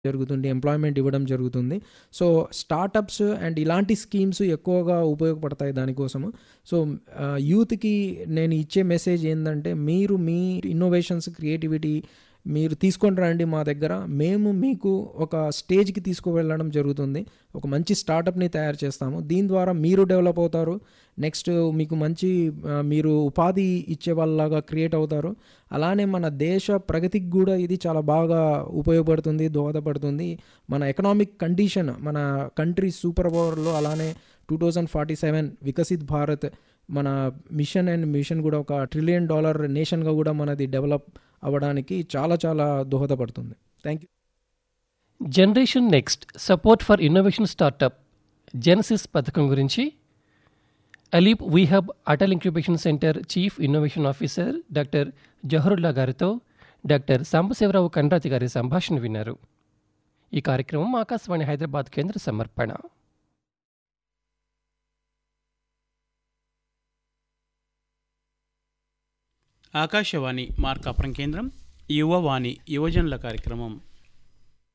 జరుగుతుంది ఎంప్లాయ్మెంట్ ఇవ్వడం జరుగుతుంది సో స్టార్టప్స్ అండ్ ఇలాంటి స్కీమ్స్ ఎక్కువగా ఉపయోగపడతాయి దానికోసము సో యూత్కి నేను ఇచ్చే మెసేజ్ ఏంటంటే మీరు మీ ఇన్నోవేషన్స్ క్రియేటివిటీ మీరు తీసుకొని రండి మా దగ్గర మేము మీకు ఒక స్టేజ్కి తీసుకువెళ్ళడం జరుగుతుంది ఒక మంచి స్టార్టప్ని తయారు చేస్తాము దీని ద్వారా మీరు డెవలప్ అవుతారు నెక్స్ట్ మీకు మంచి ఆ, మీరు ఉపాధి ఇచ్చే వాళ్ళలాగా క్రియేట్ అవుతారు అలానే మన దేశ ప్రగతికి కూడా ఇది చాలా బాగా ఉపయోగపడుతుంది దోహదపడుతుంది మన ఎకనామిక్ కండిషన్ మన కంట్రీ సూపర్ పవర్లో అలానే two thousand forty seven Viksit Bharat మన మిషన్ అండ్ మిషన్ కూడా ఒక ట్రిలియన్ డాలర్ నేషన్గా కూడా మనది డెవలప్ అవ్వడానికి చాలా చాలా దోహదపడుతుంది thank you generation next support for innovation startup genesis పథకం గురించి అలీప్ వీహబ్ Atal incubation centre chief innovation officer doctor Zaharullah గారితో డాక్టర్ సాంబశివరావు కండ్రాతి గారి సంభాషణ విన్నారు ఈ కార్యక్రమం ఆకాశవాణి హైదరాబాద్ కేంద్ర సమర్పణ ఆకాశవాణి మార్కాపురం కేంద్రం యువవాణి యువజనుల కార్యక్రమం